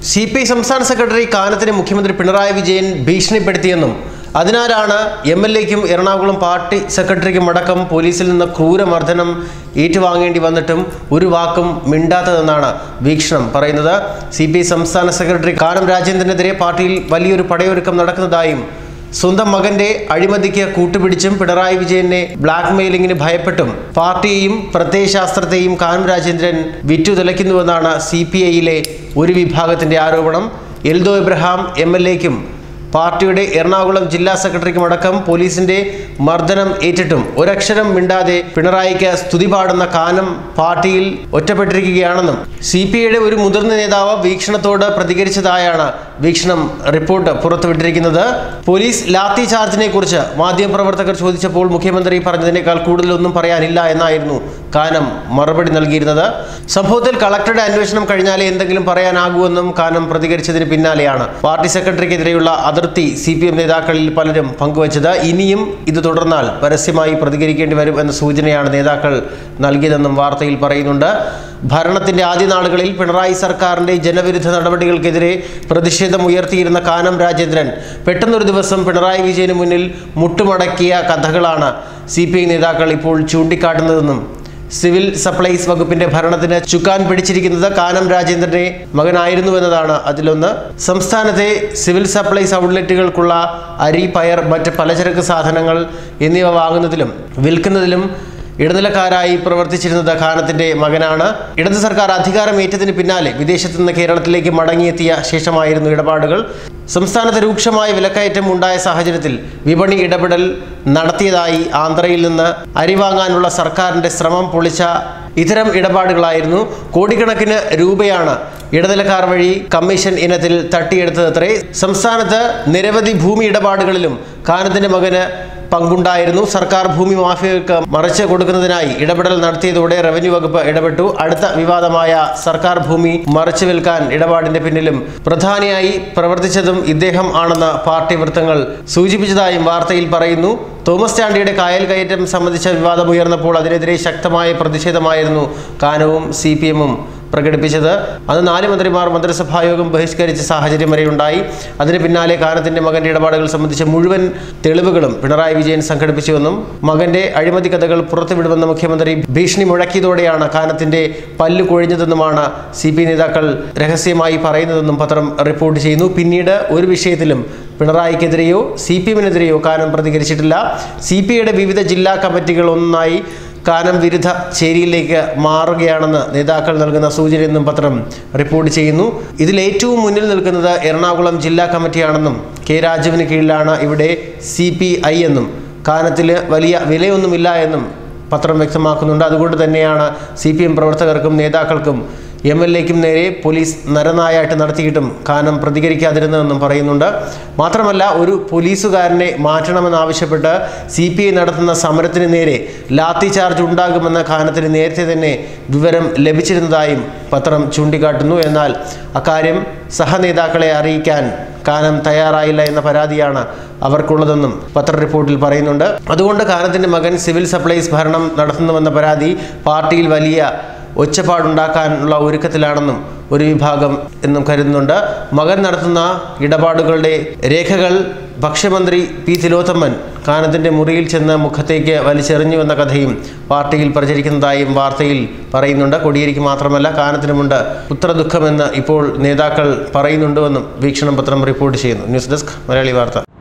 C P I സംസ്ഥാന secretary കാനത്തിന് മുഖ്യമന്ത്രി പിണറായി വിജയൻ ഭീഷണിപ്പെടുത്തിയെന്നും അതിനാലാണ് എം എൽ എക്കും എറണാകുളം പാർട്ടി സെക്രട്ടറിക്കും അടക്കം പോലീസിൽ നിന്ന് ക്രൂരമർദ്ദനം ഏറ്റുവാങ്ങേണ്ടി വന്നിട്ടും ഒരു വാക്കും മിണ്ടാത്തതെന്നാണ് വീക്ഷണം പറയുന്നത് സി പി ഐ സംസ്ഥാന സെക്രട്ടറി കാനം രാജേന്ദ്രനെതിരെ പാർട്ടിയിൽ വലിയൊരു പടയൊരുക്കം നടക്കുന്നതായും സ്വന്തം മകന്റെ അഴിമതിക്ക് കൂട്ടുപിടിച്ചും പിണറായി വിജയനെ ബ്ലാക്ക് മെയിലിംഗിന് ഭയപ്പെട്ടും പാർട്ടിയെയും പ്രത്യയശാസ്ത്രത്തെയും കാനം രാജേന്ദ്രൻ വിറ്റുതുലയ്ക്കുന്നുവെന്നാണ് സി പി ഐയിലെ ഒരു വിഭാഗത്തിന്റെ ആരോപണം എൽദോ ഇബ്രഹാം എം എൽ എക്കും പാർട്ടിയുടെ എറണാകുളം ജില്ലാ സെക്രട്ടറിക്കും അടക്കം പോലീസിന്റെ മർദ്ദനം ഏറ്റിട്ടും ഒരക്ഷരം മിണ്ടാതെ പിണറായിക്ക് സ്തുതി പാടുന്ന കാനം പാർട്ടിയിൽ ഒറ്റപ്പെട്ടിരിക്കുകയാണെന്നും സി പി ഐയുടെ ഒരു മുതിർന്ന നേതാവ് വീക്ഷണത്തോട് പ്രതികരിച്ചതായാണ് വീക്ഷണം റിപ്പോർട്ട് പുറത്തുവിട്ടിരിക്കുന്നത് പോലീസ് ലാത്തി ചാർജിനെ കുറിച്ച് മാധ്യമപ്രവർത്തകർ ചോദിച്ചപ്പോൾ മുഖ്യമന്ത്രി പറഞ്ഞതിനേക്കാൾ കൂടുതലൊന്നും പറയാനില്ല എന്നായിരുന്നു കാനം മറുപടി നൽകിയിരുന്നത് സംഭവത്തിൽ കളക്ടറുടെ അന്വേഷണം കഴിഞ്ഞാലേ എന്തെങ്കിലും പറയാനാകൂവെന്നും കാനം പ്രതികരിച്ചതിന് പിന്നാലെയാണ് പാർട്ടി സെക്രട്ടറിക്കെതിരെയുള്ള അതിർത്തി സി പി എം നേതാക്കളിൽ പലരും പങ്കുവച്ചത് ഇനിയും ഇത് തുടർന്നാൽ പരസ്യമായി പ്രതികരിക്കേണ്ടി വരും എന്ന സൂചനയാണ് നേതാക്കൾ നൽകിയതെന്നും വാർത്തയിൽ പറയുന്നുണ്ട് ഭരണത്തിന്റെ ആദ്യ നാളുകളിൽ പിണറായി സർക്കാരിന്റെ ജനവിരുദ്ധ നടപടികൾക്കെതിരെ പ്രതിഷേധം ഉയർത്തിയിരുന്ന കാനം രാജേന്ദ്രൻ പെട്ടെന്നൊരു ദിവസം പിണറായി വിജയന് മുന്നിൽ മുട്ടുമടക്കിയ കഥകളാണ് സി നേതാക്കൾ ഇപ്പോൾ ചൂണ്ടിക്കാട്ടുന്നതെന്നും സിവിൽ സപ്ലൈസ് വകുപ്പിന്റെ ഭരണത്തിന് ചുക്കാൻ പിടിച്ചിരിക്കുന്നത് കാനം രാജേന്ദ്രന്റെ മകനായിരുന്നുവെന്നതാണ് അതിലൊന്ന് സംസ്ഥാനത്തെ സിവിൽ സപ്ലൈസ് ഔട്ട്ലെറ്റുകൾക്കുള്ള അരി പയർ മറ്റ് പലചരക്ക് സാധനങ്ങൾ എന്നിവ വാങ്ങുന്നതിലും വിൽക്കുന്നതിലും ഇടനിലക്കാരായി പ്രവർത്തിച്ചിരുന്നത് ഖാനത്തിന്റെ മകനാണ് ഇടത് സർക്കാർ അധികാരമേറ്റതിന് പിന്നാലെ വിദേശത്തു നിന്ന് കേരളത്തിലേക്ക് മടങ്ങിയെത്തിയ ശേഷമായിരുന്നു ഇടപാടുകൾ സംസ്ഥാനത്ത് രൂക്ഷമായ വിലക്കയറ്റം ഉണ്ടായ സാഹചര്യത്തിൽ വിപണി ഇടപെടൽ നടത്തിയതായി ആന്ധ്രയിൽ നിന്ന് അരി വാങ്ങാനുള്ള സർക്കാരിന്റെ ശ്രമം പൊളിച്ച ഇത്തരം ഇടപാടുകളായിരുന്നു കോടിക്കണക്കിന് രൂപയാണ് ഇടനിലക്കാർ വഴി കമ്മീഷൻ ഇനത്തിൽ തട്ടിയെടുത്തതത്രേ സംസ്ഥാനത്ത് നിരവധി ഭൂമി ഇടപാടുകളിലും കാനത്തിന്റെ മകന് പങ്കുണ്ടായിരുന്നു സർക്കാർ ഭൂമി മാഫിയകൾക്ക് മറിച്ച് കൊടുക്കുന്നതിനായി ഇടപെടൽ നടത്തിയതോടെ റവന്യൂ വകുപ്പ് ഇടപെട്ടു അടുത്ത വിവാദമായ സർക്കാർ ഭൂമി മറിച്ചു വിൽക്കാൻ ഇടപാടിന്റെ പിന്നിലും പ്രധാനിയായി പ്രവർത്തിച്ചതും ഇദ്ദേഹം ആണെന്ന് പാർട്ടി വൃത്തങ്ങൾ സൂചിപ്പിച്ചതായും വാർത്തയിൽ പറയുന്നു തോമസ് ചാണ്ടിയുടെ കായൽ കയറ്റം സംബന്ധിച്ച വിവാദം ഉയർന്നപ്പോൾ അതിനെതിരെ ശക്തമായ പ്രതിഷേധമായിരുന്നു കാനവും സി പി എമ്മും പ്രകടിപ്പിച്ചത് അന്ന് നാല് മന്ത്രിമാർ മന്ത്രിസഭായോഗം ബഹിഷ്കരിച്ച സാഹചര്യം വരെയുണ്ടായി അതിന് പിന്നാലെ കാനത്തിന്റെ മകന്റെ ഇടപാടുകൾ സംബന്ധിച്ച മുഴുവൻ തെളിവുകളും പിണറായി വിജയൻ സംഘടിപ്പിച്ചുവെന്നും മകന്റെ അഴിമതി കഥകൾ പുറത്തുവിടുമെന്ന് മുഖ്യമന്ത്രി ഭീഷണി മുഴക്കിയതോടെയാണ് കാനത്തിന്റെ പല്ല് കൊഴിഞ്ഞതെന്നുമാണ് സി പി നേതാക്കൾ രഹസ്യമായി പറയുന്നതെന്നും പത്രം റിപ്പോർട്ട് ചെയ്യുന്നു പിന്നീട് ഒരു വിഷയത്തിലും പിണറായിക്കെതിരെയോ സി പി എമ്മിനെതിരെയോ കാനം പ്രതികരിച്ചിട്ടില്ല സി പി ഐയുടെ വിവിധ ജില്ലാ കമ്മിറ്റികൾ ഒന്നായി കാനം വിരുദ്ധ ചേരിയിലേക്ക് മാറുകയാണെന്ന് നേതാക്കൾ നൽകുന്ന സൂചനയെന്നും പത്രം റിപ്പോർട്ട് ചെയ്യുന്നു ഇതിൽ ഏറ്റവും മുന്നിൽ നിൽക്കുന്നത് എറണാകുളം ജില്ലാ കമ്മിറ്റിയാണെന്നും കെ രാജുവിന് കീഴിലാണ് ഇവിടെ സി പി ഐ എന്നും കാനത്തിൽ വലിയ വിലയൊന്നുമില്ല എന്നും പത്രം വ്യക്തമാക്കുന്നുണ്ട് അതുകൊണ്ട് തന്നെയാണ് സി പി എം പ്രവർത്തകർക്കും നേതാക്കൾക്കും എം എൽ എക്കും നേരെ പോലീസ് നരനായായിട്ട് നടത്തിയിട്ടും കാനം പ്രതികരിക്കാതിരുന്നതെന്നും പറയുന്നുണ്ട് മാത്രമല്ല ഒരു പോലീസുകാരനെ മാറ്റണമെന്നാവശ്യപ്പെട്ട് സി പി ഐ നടത്തുന്ന സമരത്തിന് നേരെ ലാത്തി ചാർജ് ഉണ്ടാകുമെന്ന കാനത്തിന് നേരത്തെ തന്നെ വിവരം ലഭിച്ചിരുന്നതായും പത്രം ചൂണ്ടിക്കാട്ടുന്നു എന്നാൽ അക്കാര്യം സഹനേതാക്കളെ അറിയിക്കാൻ കാനം തയ്യാറായില്ല എന്ന പരാതിയാണ് അവർക്കുള്ളതെന്നും പത്ര റിപ്പോർട്ടിൽ പറയുന്നുണ്ട് അതുകൊണ്ട് കാനത്തിന്റെ മകൻ സിവിൽ സപ്ലൈസ് ഭരണം നടത്തുന്നുവെന്ന പരാതി പാർട്ടിയിൽ വലിയ ഒച്ചപ്പാടുണ്ടാക്കാനുള്ള ഒരുക്കത്തിലാണെന്നും ഒരു വിഭാഗം എന്നും കരുതുന്നുണ്ട് മകൻ നടത്തുന്ന ഇടപാടുകളുടെ രേഖകൾ ഭക്ഷ്യമന്ത്രി പി തിലോത്തമ്മൻ കാനത്തിന്റെ മുറിയിൽ ചെന്ന് മുഖത്തേക്ക് വലിച്ചെറിഞ്ഞുവെന്ന കഥയും പാർട്ടിയിൽ പ്രചരിക്കുന്നതായും വാർത്തയിൽ പറയുന്നുണ്ട് കൊടിയേരിക്ക് മാത്രമല്ല കാനത്തിനുമുണ്ട് പുത്രദുഃഖമെന്ന് ഇപ്പോൾ നേതാക്കൾ പറയുന്നുണ്ടുവെന്നും വീക്ഷണം പത്രം റിപ്പോർട്ട് ചെയ്യുന്നു ന്യൂസ് ഡെസ്ക് മലയാളി വാർത്ത